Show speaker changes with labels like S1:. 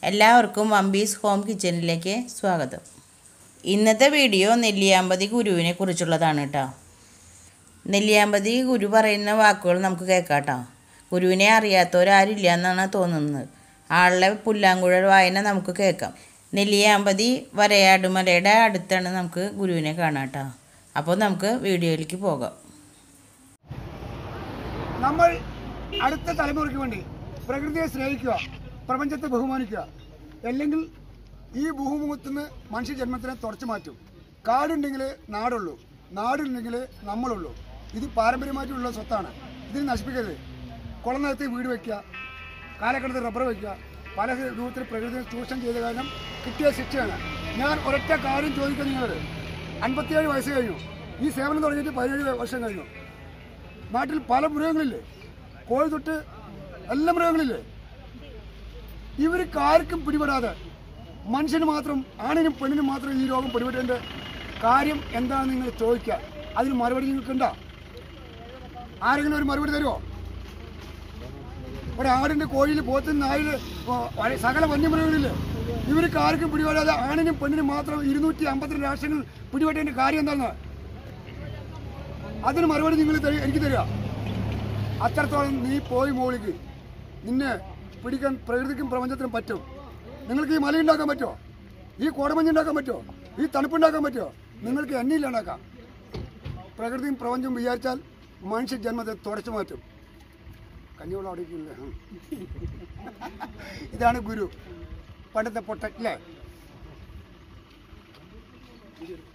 S1: എല്ലാവർക്കും വമ്പീസ് ഹോം കിച്ചണിലേക്ക് സ്വാഗതം ഇന്നത്തെ വീഡിയോ നെല്ലിയാമ്പതി ഗുരുവിനെ കുറിച്ചുള്ളതാണ് കേട്ടോ നെല്ലിയാമ്പതി ഗുരു പറയുന്ന വാക്കുകൾ നമുക്ക് കേൾക്കാം കേട്ടോ ഗുരുവിനെ അറിയാത്തവരാരില്ല എന്നാണ് തോന്നുന്നത് ആളുടെ പുല്ലാങ്കുഴൽ വായന നമുക്ക് കേൾക്കാം നെല്ലിയാമ്പതി വരയാടുമലയുടെ അടുത്താണ് നമുക്ക് ഗുരുവിനെ കാണാം കേട്ടോ അപ്പോൾ നമുക്ക് വീഡിയോയിലേക്ക് പോകാം
S2: നമ്മൾ അടുത്ത തലമുറയ്ക്ക് വേണ്ടി പ്രകൃതിയെ സ്നേഹിക്കുക പ്രപഞ്ചത്തെ ബഹുമാനിക്കുക അല്ലെങ്കിൽ ഈ ഭൂമുഖത്ത് നിന്ന് മനുഷ്യ ജന്മത്തിനെ തുടച്ചു മാറ്റും കാടുണ്ടെങ്കിൽ നാടുള്ളൂ നാടുണ്ടെങ്കിൽ നമ്മളുള്ളൂ ഇത് പാരമ്പര്യമായിട്ടുള്ള സ്വത്താണ് ഇതിന് നശിപ്പിക്കരുത് കുളം നിരത്തി വീട് വയ്ക്കുക കാലഘട്ടത്തിൽ റബ്ബർ വയ്ക്കുക പല രൂപത്തിൽ പ്രകൃതിയെ ചൂഷണം ചെയ്ത കാരണം കിട്ടിയ ശിക്ഷയാണ് ഞാൻ ഒരൊറ്റ കാര്യം ചോദിക്കാൻ നിങ്ങളോട് അൻപത്തിയേഴ് വയസ്സ് കഴിഞ്ഞു ഈ സേവനം തുടങ്ങിയിട്ട് പതിനേഴ് വർഷം കഴിഞ്ഞു നാട്ടിൽ പല മൃഗങ്ങളില്ലേ കോഴി തൊട്ട് എല്ലാ മൃഗങ്ങളില്ലേ ഇവർക്ക് ആർക്കും പിടിപെടാതെ മനുഷ്യന് മാത്രം ആണിനും പെണ്ണിനും മാത്രം ഈ രോഗം പിടിപെട്ടതിൻ്റെ കാര്യം എന്താണെന്ന് നിങ്ങൾ ചോദിക്കുക അതിന് മറുപടി നിങ്ങൾക്കുണ്ടോ ആരെങ്കിലും ഒരു മറുപടി തരുമോ ഒരാടിൻ്റെ കോഴിയിൽ പോത്തിന് നായിൽ സകല വന്യമൃഗങ്ങളില്ലേ ഇവർക്ക് ആർക്കും പിടിപെടാതെ ആണിനും പെണ്ണിനും മാത്രം ഇരുന്നൂറ്റി അമ്പത്തിരണ്ട് രാഷ്ട്രങ്ങൾ പിടിപെട്ടതിൻ്റെ കാര്യം എന്താണെന്ന് അതിന് മറുപടി നിങ്ങൾ തരി- എനിക്ക് തരിക അത്രത്തോളം നീ പോയി മോളിക്ക് നിന്നെ പിടിക്കാൻ പ്രകൃതിക്കും പ്രപഞ്ചത്തിനും പറ്റും നിങ്ങൾക്ക് ഈ മല ഉണ്ടാക്കാൻ പറ്റുമോ ഈ കോടമഞ്ഞ് ഉണ്ടാക്കാൻ പറ്റുമോ ഈ തണുപ്പുണ്ടാക്കാൻ പറ്റുമോ നിങ്ങൾക്ക് എണ്ണയില്ല ഉണ്ടാക്കാം പ്രകൃതിയും പ്രപഞ്ചവും വിചാരിച്ചാൽ മനുഷ്യ ജന്മത്തെ തുടച്ചു മാറ്റും കഞ്ഞിവെള്ളം അവിടെ ഇരിക്കില്ലേ? ഉം. ഇതാണ് ഗുരു പണ്ടത്തെ പൊട്ട അല്ലേ